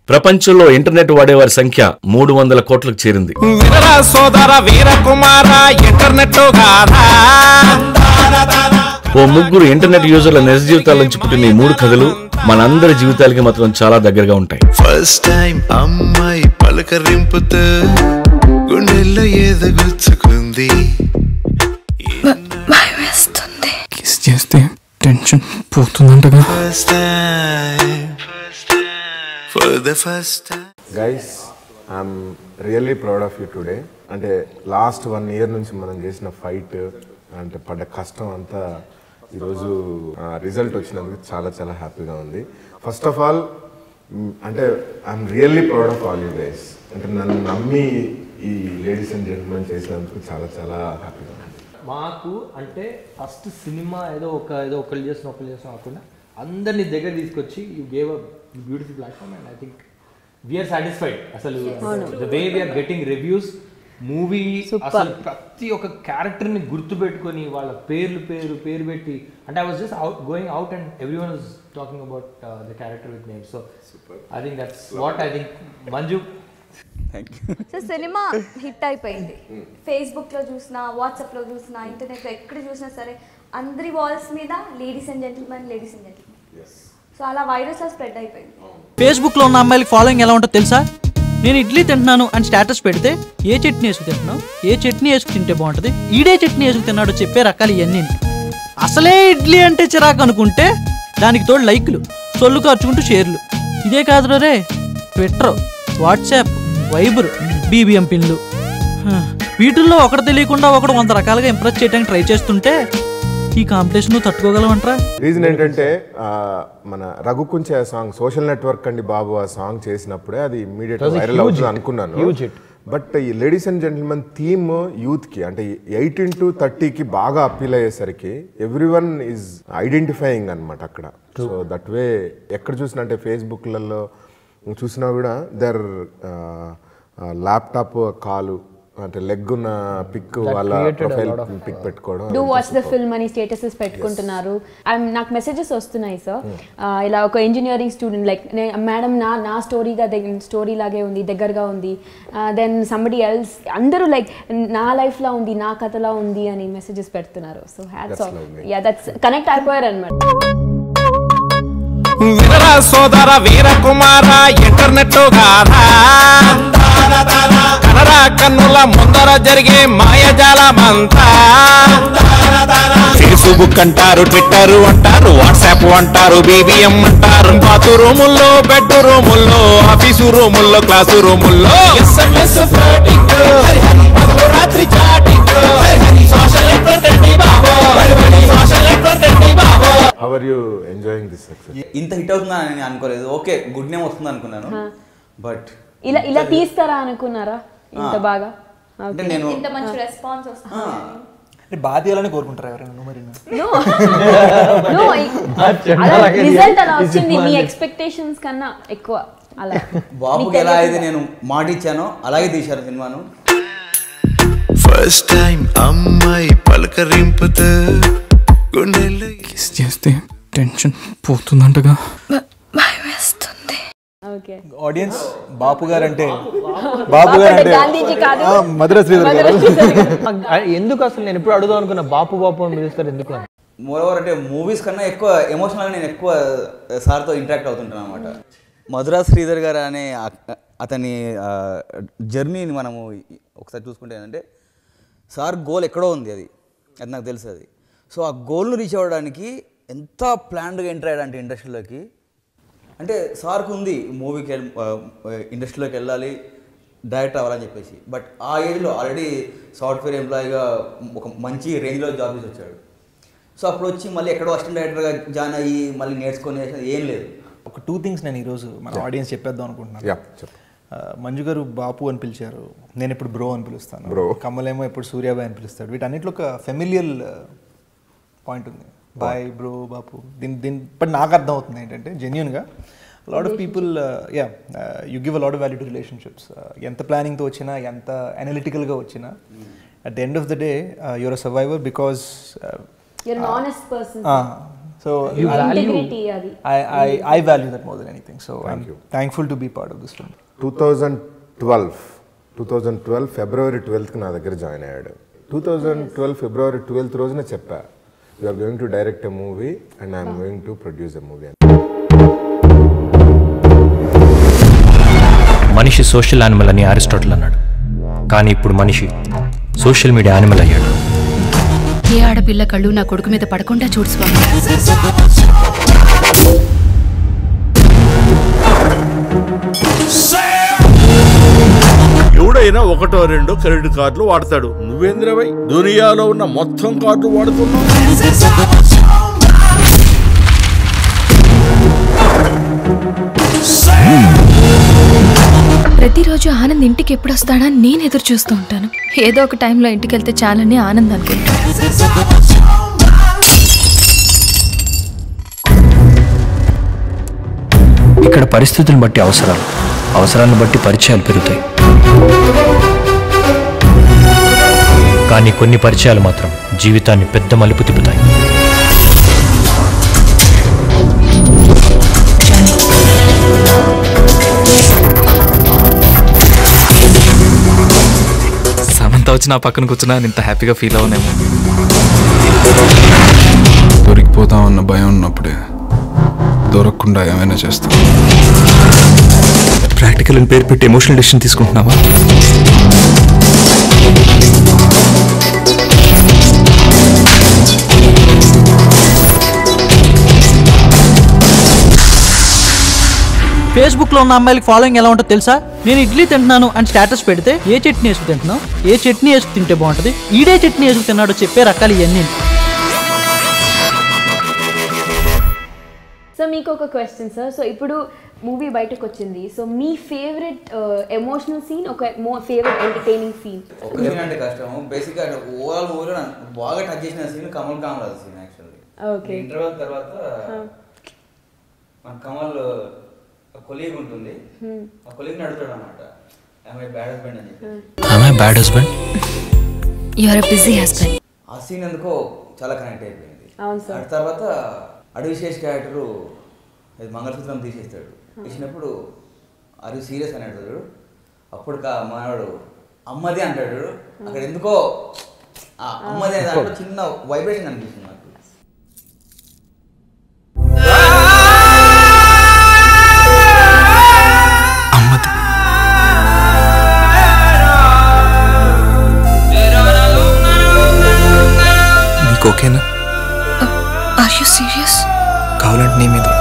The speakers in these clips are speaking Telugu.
ప్రపంచంలో ఇంటర్నెట్ వాడేవారి సంఖ్య మూడు వందల కోట్లకు చేరింది వినరా సోదర వీరకుమార ఇంటర్నెట్ గారా ఓ ముగ్గురు ఇంటర్నెట్ యూజర్ల నిజ జీవితాల నుంచి పుట్టిన ఈ మూడు కథలు మనందరి జీవితాలకి మాత్రం చాలా దగ్గరగా ఉంటాయి ఫస్ట్ టైం అమ్మాయి పలకరింపుతో గుండెల్లో ఏదో గుచ్చుకుంది కిస్ చేస్తే టెన్షన్ పోతుందంటగా first time for the first time guys I'm really proud of you today అంటే లాస్ట్ వన్ ఇయర్ నుంచి మనం చేసిన ఫైట్ అంటే పడ్డ కష్టం అంతా ఈరోజు రిజల్ట్ వచ్చినందుకు చాలా చాలా హ్యాపీగా ఉంది ఫస్ట్ ఆఫ్ ఆల్ అంటే I'm really proud of all you guys అంటే నన్ను నమ్మి ఈ లేడీస్ అండ్ జెంట్మెన్ చేసినందుకు చాలా చాలా హ్యాపీగా ఉంది మాకు అంటే ఫస్ట్ సినిమా ఏదో ఒక ఏదో ఒకళ్ళు చేసిన ఒకళ్ళు చేసిన కాకుండా అందరినీ దగ్గర తీసుకొచ్చి you gave a beautiful platform and I think we're satisfied అసలు the way we're getting reviews movie అసలు ప్రతి ఒక్క క్యారెక్టర్ని గుర్తుపెట్టుకొని వాళ్ళ పేర్లు పేరు పేరు పెట్టి అంటే I was just out going out and everyone is talking about the character with name so I think that's what I think Manju so cinema hit అయిపోయింది ఫేస్బుక్ లో చూసినా వాట్సాప్ లో చూసినా ఇంటర్నెట్ లో ఎక్కడ చూసినా సరే అందరి వాల్స్ మీద ladies and gentlemen ladies and gentlemen so అలా వైరస్ లా స్ప్రెడ్ అయిపోయింది ఫేస్బుక్లో ఉన్న అమ్మాయిలకి ఫాలోయింగ్ ఎలా ఉంటుందో తెలుసా నేను ఇడ్లీ తింటున్నాను అని స్టేటస్ పెడితే ఏ చట్నీ వేసుకు తింటున్నావు ఏ చట్నీ వేసుకు తింటే బాగుంటుంది ఈడే చట్నీ వేసుకు తిన్నాడో చెప్పే రకాలు ఇవన్నీ అసలే ఇడ్లీ అంటే చిరాకు అనుకుంటే దానికి తోడు లైక్లు సొల్లు ఖర్చుకుంటూ షేర్లు ఇదే కాదు రే ట్విట్టర్ వాట్సాప్ వైబర్ బీబీఎం పిన్లు హ, వీటిల్లో ఒకటి తెలియకుండా ఒకడు వంద రకాలుగా ఇంప్రెస్ చేయడానికి ట్రై చేస్తుంటే ఈ కాంపిటీషన్ తట్టుకోగలమంటారా రీజన్ ఏంటంటే ఆ, మన Raghu Kunche song social network అండి బాబు ఆ సాంగ్ చేసినప్పుడే అది ఇమీడియట్ వైరల్ అవుతుంది అనుకున్నాను బట్ ఈ ladies and gentlemen theme youth కి అంటే ఎయిటీన్ టు థర్టీకి బాగా అప్పీల్ అయ్యేసరికి ఎవ్రీ వన్ ఈజ్ ఐడెంటిఫైయింగ్ అనమాట అక్కడ సో దట్ వే ఎక్కడ చూసినా అంటే ఫేస్బుక్లలో చూసినా కూడా దర్ ల్యాప్టాప్ కాలు అంటే లెగ్ ఉన్న పిక్ వాళ్ళ ప్రొఫైల్ పిక్ పెట్టుకోవడం డూ వాచ్ ద ఫిల్మ్ అని స్టేటసెస్ పెట్టుకుంటున్నారు I'm- నాకు మెసేజెస్ వస్తున్నాయి సార్ ఇలా ఒక ఇంజనీరింగ్ స్టూడెంట్ లైక్ మేడం నా నా స్టోరీగా స్టోరీ లాగే ఉంది దగ్గరగా ఉంది దెన్ సంబడి ఎల్స్ అందరూ లైక్ నా లైఫ్లా ఉంది నా కథలా ఉంది అని మెసేజెస్ పెడుతున్నారు so hats off yeah that's connect అయిపోయారు అనమాట వినరా సోదర వీరకుమార ఇంటర్నెట్ గారా కనరా కన్నుల ముందర జరిగే మాయజాలమంతా ఫేస్బుక్ అంటారు ట్విట్టర్ అంటారు వాట్సాప్ అంటారు బీబీఎం అంటారు బాతు రూముల్లో బెడ్ రూముల్లో ఆఫీసు రూముల్లో క్లాసు రూముల్లో ఎస్ఎంఎస్ రాత్రి చాటింగ్ సోషల్ నెట్వర్క్ బాబో సోషల్ నెట్వర్క్ బాబో how are you enjoying this success ఇంత హిట్ అవుతుందని నేను అనుకోలేదు ఓకే గుడ్ నేమ్ వస్తుంది అనుకున్నాను బట్ ఇలా ఇలా తీస్తారా అనుకున్నారా ఇంత బాగా అంటే నేను ఇంత మంచి రెస్పాన్స్ వస్తుంది అంటే బాగా తీయాలని కోరుకుంటారు ఎవరైనా నువ్వు మరి No, అలా రిజల్ట్ అలా వచ్చింది మీ ఎక్స్పెక్టేషన్స్ కన్నా ఎక్కువ అలా బాబుకి ఎలా అయితే నేను మాట ఇచ్చానో అలాగే తీశాను సినిమాను ఫస్ట్ టైం అమ్మాయి పలకరింపుతో గుండెల్లో కిస్ చేస్తే టెన్షన్ పోతుందంటగా ఓకే ఆడియన్స్ బాపు గారు అంటే బాపు గారు అంటే గాంధీజీ కాదు ఆ, మధుర శ్రీధర్ గారు ఎందుకు అసలు నేను ఎప్పుడు అడుగుదాం అనుకున్నా బాపు బాపు అని పిలుస్తారు ఎందుకు అని మోరోవర్ అంటే మూవీస్ కన్నా ఎక్కువ ఎమోషనల్గా నేను ఎక్కువ సార్తో ఇంటరాక్ట్ అవుతుంటాను అనమాట మధురా శ్రీధర్ గారు అనే అ- అతని జర్నీని మనము ఒకసారి చూసుకుంటే ఏంటంటే సార్ గోల్ ఎక్కడో ఉంది అది అది నాకు తెలుసు అది సో ఆ గోల్ను రీచ్ అవ్వడానికి ఎంత ప్లాన్డ్గా ఎంటర్ అయ్యాడంటే ఇండస్ట్రీలోకి అంటే సార్కు ఉంది మూవీకి వెళ్ళి ఇండస్ట్రీలోకి వెళ్ళాలి డైరెక్టర్ అవ్వాలని చెప్పేసి బట్ ఆ ఏజ్లో ఆల్రెడీ సాఫ్ట్వేర్ ఎంప్లాయీగా ఒక మంచి రేంజ్లో జాబ్ చేసి వచ్చాడు సో అప్పుడు వచ్చి మళ్ళీ ఎక్కడో అసిస్టెంట్ డైరెక్టర్గా జాయిన్ అయ్యి మళ్ళీ నేర్చుకొని ఏం లేదు ఒక టూ థింగ్స్ నేను ఈరోజు మన ఆడియన్స్ చెప్పేద్దాం అనుకుంటున్నాను యా చెప్పు ఆ, మంజు గారు బాపు అని పిలిచారు నేను ఇప్పుడు బ్రో అని పిలుస్తాను Bro. కమలేమో ఇప్పుడు సూర్యాబాయ్ అని పిలుస్తాడు వీటన్నిటిలో ఒక ఫెమిలియల్ పాయింట్ ఉంది బాయ్ బ్రో బాపు దీని దీని బట్ నాకు అర్థం అవుతుంది ఏంటంటే జెన్యున్గా lot of people yeah you give a lot of value to relationships ఎంత ప్లానింగ్తో వచ్చినా ఎంత అనలిటికల్గా వచ్చినా at the end of the day your a survivor because you're honest person So You I- value- Integrity అది. I, I, I value that more than anything. So I'm thankful to be part of this film. Two thousand twelve two thousand twelve February ట్వెల్త్కి నా దగ్గర జాయిన్ అయ్యాడు two thousand twelve February twelfth రోజున చెప్పా you're going to direct a movie and I'm going to produce a movie మనిషి సోషల్ యానిమల్ అని అరిస్టాటిల్ అన్నాడు కానీ ఇప్పుడు మనిషి సోషల్ మీడియా యానిమల్ అయ్యాడు ఏ ఆడపిల్ల కళ్ళు నా కొడుకు మీద పడకుండా చూడు స్వామి ఎవడైనా ఒకటో రెండో క్రెడిట్ కార్డులు వాడతాడు నువ్వేంద్రవై దునియాలో ఉన్న మొత్తం కార్డులు వాడుతున్నావు ప్రతిరోజు ఆనంద్ ఇంటికి ఎప్పుడు వస్తాడా అని నేను ఎదురు చూస్తూ ఉంటాను ఏదో ఒక టైంలో ఇంటికి వెళ్తే చాలని ఆనంద్ అనుకుంటాను ఇక్కడ పరిస్థితులను బట్టి అవసరాలు అవసరాలను బట్టి పరిచయాలు పెరుగుతాయి కానీ కొన్ని పరిచయాలు మాత్రం జీవితాన్ని పెద్ద మలుపు తిప్పుతాయి సమంత వచ్చి నా పక్కన కూర్చున్నా నేను ఇంత హ్యాపీగా ఫీల్ అవునేమో దొరికిపోతామన్న భయం ఉన్నప్పుడే దొరకకుండా ఏమైనా చేస్తాం ప్రాక్టికల్ అని పేరు పెట్టి ఎమోషనల్ డెసిషన్ తీసుకుంటున్నావా ఫేస్బుక్ లో ఉన్న అమ్మాయిలకి ఫాలోయింగ్ ఎలా ఉంటుందో తెలుసా నేను ఇడ్లీ తింటున్నాను అని స్టేటస్ పెడితే ఏ చట్నీ వేసుకు తింటున్నావు ఏ చట్నీ వేసుకు తింటే బాగుంటుంది ఈడే చట్నీ వేసుకు తిన్నాడో చెప్పే రకాలు ఇవన్నీ సో మీకు ఒక క్వశ్చన్ సార్ సో ఇప్పుడు మూవీ బయటకు వచ్చింది సో మీ ఫేవరెట్ ఎమోషనల్ సీన్ ఒక ఫేవరెట్ ఎంటర్టైనింగ్ సీన్ ఒక సీన్ అంటే కష్టం బేసిక్గా ఓవరాల్ మూవీలో నన్ను బాగా టచ్ చేసిన scene Kamal Kamaraj scene actually Okay. Interval తర్వాత మన కమల్ కొలీగ్ ఉంటుంది Hmm. ఆ కొలీగ్ అడుగుతాడు అనమాట ఆమె బ్యాడ్ హస్బెండ్ అని చెప్పి ఆమె bad husband your busy husband ఆ సీన్ ఎందుకో చాలా కనెక్ట్ అయిపోయింది అవును సార్ ఆ తర్వాత అడవిశేష్ క్యారెక్టరు అది మంగళసూత్రం తీసేస్తాడు తీసినప్పుడు అది సీరియస్ అని అడుగుతాడు అప్పుడు కా- మనవాడు అమ్మది అంటాడు అక్కడ ఎందుకో ఆ అమ్మది అనే దాంట్లో చిన్న వైబ్రేషన్ అనిపిస్తుంది నాకు నీకు ఓకేనా ఆర్ యు సీరియస్ కావాలంటే నీ మీద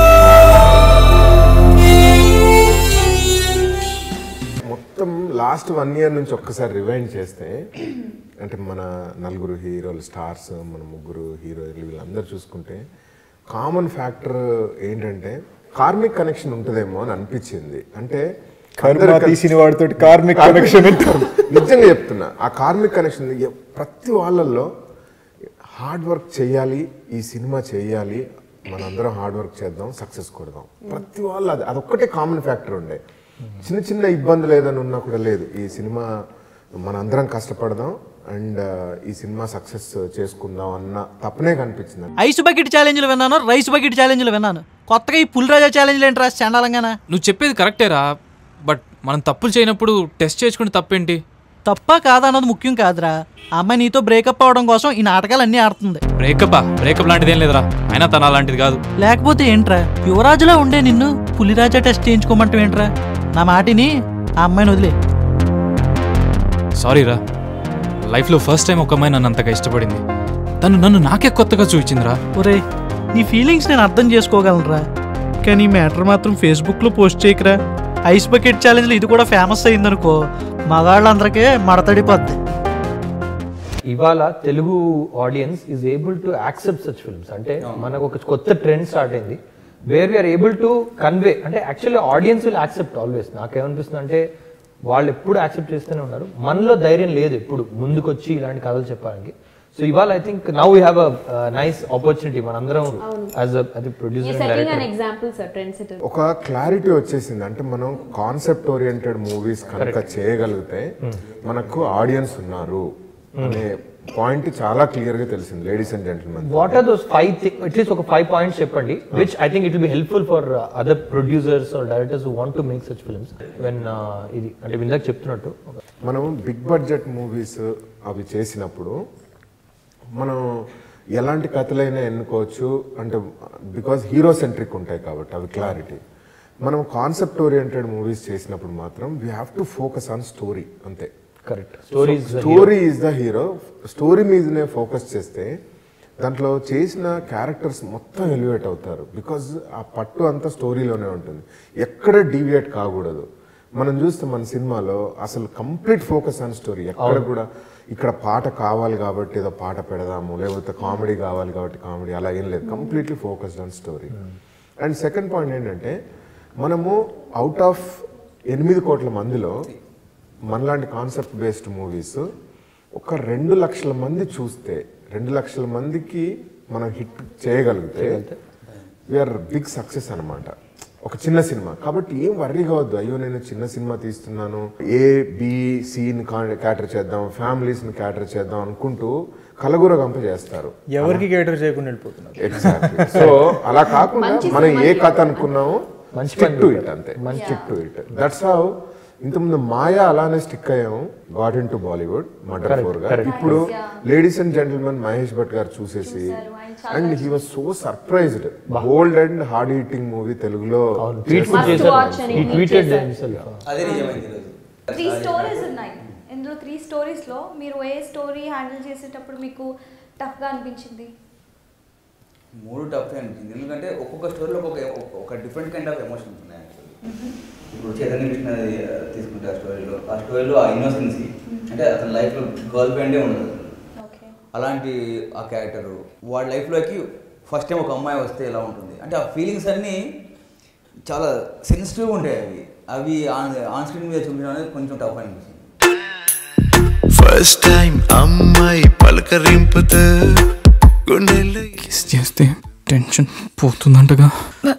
మొత్తం లాస్ట్ వన్ ఇయర్ నుంచి ఒక్కసారి రివైండ్ చేస్తే అంటే మన నలుగురు హీరోలు స్టార్స్ మన ముగ్గురు హీరోయిన్లు వీళ్ళందరూ చూసుకుంటే కామన్ ఫ్యాక్టర్ ఏంటంటే కార్మిక్ కనెక్షన్ ఉంటుందేమో అని అనిపించింది అంటే కర్మ అందరూ కలిసి- తీసిన వాడితోటి కార్మిక్ connection ఉంటుంది. నిజంగా చెప్తున్నా ఆ కార్మిక్ కనెక్షన్ ప్రతి వాళ్ళల్లో హార్డ్ వర్క్ చేయాలి ఈ సినిమా చేయాలి మనందరం హార్డ్ వర్క్ చేద్దాం సక్సెస్ కొడదాం ప్రతి వాళ్ళు అది అదొక్కటే కామన్ ఫ్యాక్టర్ ఉండే చిన్న చిన్న ఇబ్బందులు ఏదైనా ఉన్నా కూడా లేదు ఈ సినిమా మనందరం కష్టపడదాం అండ్ ఈ సినిమా సక్సెస్ చేసుకుందాం అన్న తప్పనే కనిపించింది ఐస్ బకెట్ ఛాలెంజ్లు విన్నాను రైస్ బకెట్ ఛాలెంజ్లు విన్నాను కొత్తగా ఈ పులిరాజా ఛాలెంజ్లు ఏంట్రా చండాలంగానా నువ్వు చెప్పేది కరెక్టేరా బట్ మనం తప్పులు చేయనప్పుడు టెస్ట్ చేసుకుని తప్పేంటి తప్ప కాదా అన్నది ముఖ్యం కాదురా ఆ అమ్మాయి నీతో బ్రేకప్ అవడం కోసం ఈ నాటకాలు అన్నీ ఆడుతుంది బ్రేకప్ బ్రేకప్ లాంటిది ఏం లేదురా అయినా తన అలాంటిది కాదు లేకపోతే ఏంట్రా యువరాజులా ఉండే నిన్ను పులిరాజా టెస్ట్ చేయించుకోమంటావు ఏంట్రా నా మాటిని ఆ అమ్మాయిని వదిలే సారీరా లైఫ్లో ఫస్ట్ టైం ఒక అమ్మాయి నన్ను అంతగా ఇష్టపడింది తను నన్ను నాకే కొత్తగా చూపించిందిరా ఒరే నీ ఫీలింగ్స్ నేను అర్థం చేసుకోగలనురా కానీ ఈ మ్యాటర్ మాత్రం ఫేస్బుక్లో పోస్ట్ చేయకరా ఐస్ బకెట్ ఛాలెంజ్లో ఇది కూడా ఫేమస్ అయిందనుకో మగాళ్ళందరికీ మడతడిపోద్ది ఇవాళ Telugu audience is able to accept such films అంటే మనకు ఒక కొత్త ట్రెండ్ స్టార్ట్ అయింది where we're able to convey అంటే actually audience will accept always నాకేమనిపిస్తుంది అంటే వాళ్ళు ఎప్పుడు యాక్సెప్ట్ చేస్తూనే ఉన్నారు మనలో ధైర్యం లేదు ఎప్పుడు ముందుకొచ్చి ఇలాంటి కథలు చెప్పడానికి సో ఇవాళ I think now we have a nice opportunity మనందరం యాజ్ అది producer setting an director example sir trendsetter ఒక క్లారిటీ వచ్చేసింది అంటే మనం కాన్సెప్ట్ ఓరియంటెడ్ మూవీస్ కనుక చేయగలిగితే మనకు ఆడియన్స్ ఉన్నారు అనే పాయింట్ చాలా క్లియర్ గా తెలిసింది ladies and gentlemen what are those five at least ఒక ఫైవ్ పాయింట్స్ చెప్పండి which I think it will be helpful for other producers or directors who want to make such films when ఇది అంటే ఇందాక చెప్తున్నట్టు మనం బిగ్ బడ్జెట్ మూవీస్ అవి చేసినప్పుడు మనం ఎలాంటి కథలైనా ఎన్నుకోవచ్చు అంటే బికాజ్ హీరో సెంట్రిక్ ఉంటాయి కాబట్టి అవి క్లారిటీ మనం కాన్సెప్ట్ ఓరియంటెడ్ మూవీస్ చేసినప్పుడు మాత్రం we have to focus on story అంతే correct story story is the hero story మీదనే ఫోకస్ చేస్తే దాంట్లో చేసిన క్యారెక్టర్స్ మొత్తం ఎలివేట్ అవుతారు బికాజ్ ఆ పట్టు అంతా స్టోరీలోనే ఉంటుంది ఎక్కడ డీవియేట్ కాకూడదు మనం చూస్తే మన సినిమాలో అసలు కంప్లీట్ ఫోకస్ ఆన్ స్టోరీ ఎక్కడ అవును. కూడా ఇక్కడ పాట కావాలి కాబట్టి ఏదో పాట పెడదాము లేకపోతే కామెడీ కావాలి కాబట్టి కామెడీ అలా ఏం లేదు completely focused on story and second point ఏంటంటే మనము అవుట్ ఆఫ్ ఎనిమిది కోట్ల మందిలో మనలాంటి కాన్సెప్ట్ బేస్డ్ మూవీస్ ఒక రెండు లక్షల మంది చూస్తే రెండు లక్షల మందికి మనం హిట్ చేయగలిగితే వీఆర్ బిగ్ సక్సెస్ అన్నమాట ఒక చిన్న సినిమా కాబట్టి ఏం వర్రీ కావద్దు అయ్యో నేను చిన్న సినిమా తీస్తున్నాను ఏ బి సిని క్యాటర్ చేద్దాం ఫ్యామిలీస్ ని క్యాటర్ చేద్దాం అనుకుంటూ కలగూర గంప చేస్తారు ఎవరికి కేటర్ చేయకుండా వెళ్ళిపోతున్నారు ఎగ్జాక్ట్లీ సో అలా కాకుండా మంచి మనం ఏ సినిమా కథ అనుకున్నామో మంచి స్టిక్ పని టు చేశారు. ఇట్ అంతే మంచి- stick to it that's how ఇంతకుముందు మాయా అలానే స్టిక్ అయ్యాము got into Bollywood murder Correct, four గా correct. ఇప్పుడు Yeah. Ladies and gentlemen Mahesh Bhatt గారు చూసేసి and he was so surprised bold and hard eating movie తెలుగులో ట్వీట్ చేశారు. చేశారు ఈ ట్వీటెడ్ himself. అదే నిజమైంది ఈరోజు త్రీ స్టోరీస్ ఉన్నాయి ఇందులో త్రీ స్టోరీస్లో మీరు ఏ స్టోరీ హ్యాండిల్ చేసేటప్పుడు మీకు టఫ్గా అనిపించింది మూడు టఫ్ అనిపించింది ఎందుకంటే ఒక్కొక్క స్టోరీలో ఒక్కొక్క ఒక డిఫరెంట్ కైండ్ ఆఫ్ ఎమోషన్స్ ఉన్నాయి యాక్చువల్లీ ఇప్పుడు చైతన్య కృష్ణ తీసుకుంటే ఆ స్టోరీలో ఆ స్టోరీలో ఆ ఇన్నోసెన్సీ అంటే అతని లైఫ్లో గర్ల్ ఫ్రెండే ఉండదు అలాంటి ఆ క్యారెక్టర్ వాడి లైఫ్లోకి ఫస్ట్ టైం ఒక అమ్మాయి వస్తే ఎలా ఉంటుంది అంటే ఆ ఫీలింగ్స్ అన్నీ చాలా సెన్సిటివ్ ఉంటాయి అవి అవి ఆన్ ఆన్ స్క్రీన్ మీద చూపించడం అనేది కొంచెం టఫ్ అనిపించింది ఫస్ట్ టైం అమ్మాయి పలకరింపుతో గుండెల్లో కిస్ చేస్తే టెన్షన్ పోతుందంటగా